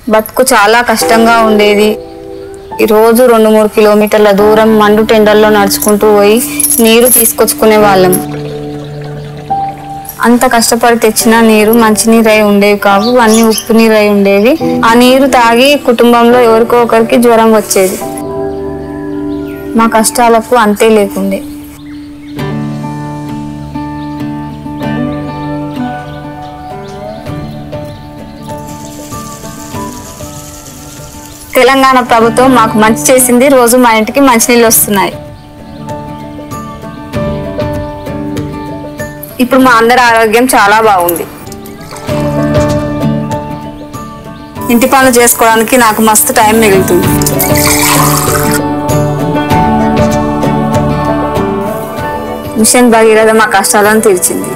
బతుకు చాలా కష్టంగా ఉండేది ఈ రోజు రెండు మూడు కిలోమీటర్ల దూరం మండు టెండల్లో నడుచుకుంటూ పోయి నీరు తీసుకొచ్చుకునే వాళ్ళం అంత కష్టపడి తెచ్చిన నీరు మంచినీరు అయి ఉండేవి కావు అన్ని ఉప్పు నీరు అయి ఉండేవి ఆ నీరు తాగి కుటుంబంలో ఎవరికో ఒకరికి జ్వరం వచ్చేది మా కష్టాలకు అంతే లేకుండే తెలంగాణ ప్రభుత్వం మాకు మంచి చేసింది రోజు మా ఇంటికి మంచినీళ్ళు వస్తున్నాయి ఇప్పుడు మా అందరి ఆరోగ్యం చాలా బాగుంది ఇంటి పనులు చేసుకోవడానికి నాకు మస్తు టైం మిగులుతుంది మిషన్ భగీరథ మా కష్టాలను తీర్చింది